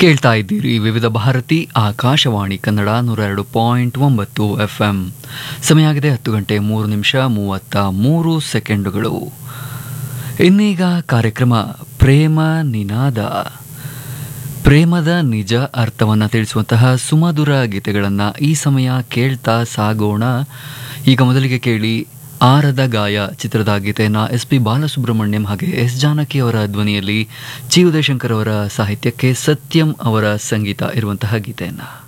ಕೇಳ್ತಾ ಇದ್ದೀರಿ ವಿವಿಧ ಭಾರತಿ ಆಕಾಶವಾಣಿ ಕನ್ನಡ ನೂರ ಎರಡು ಪಾಯಿಂಟ್ ಒಂಬತ್ತು ಎಫ್ ಎಂ ಸಮಯ ಆಗಿದೆ ಹತ್ತು ಗಂಟೆ ಮೂರು ನಿಮಿಷ ಮೂವತ್ತ ಮೂರು ಸೆಕೆಂಡುಗಳು ಇನ್ನೀಗ ಕಾರ್ಯಕ್ರಮ ಪ್ರೇಮ ನಿನಾದ ಪ್ರೇಮದ ನಿಜ ಅರ್ಥವನ್ನು ತಿಳಿಸುವಂತಹ ಸುಮಧುರ ಗೀತೆಗಳನ್ನು ಈ ಸಮಯ ಕೇಳ್ತಾ ಸಾಗೋಣ ಈಗ ಮೊದಲಿಗೆ ಕೇಳಿ ಆರದ ಗಾಯ ಚಿತ್ರದ ಗೀತೆಯನ್ನು ಎಸ್ ಪಿ ಬಾಲಸುಬ್ರಹ್ಮಣ್ಯಂ ಹಾಗೆ ಎಸ್ ಜಾನಕಿ ಅವರ ಧ್ವನಿಯಲ್ಲಿ ಜಿ ಉದಯಶಂಕರ್ ಅವರ ಸಾಹಿತ್ಯಕ್ಕೆ ಸತ್ಯಂ ಅವರ ಸಂಗೀತ ಇರುವಂತಹ ಗೀತೆಯನ್ನು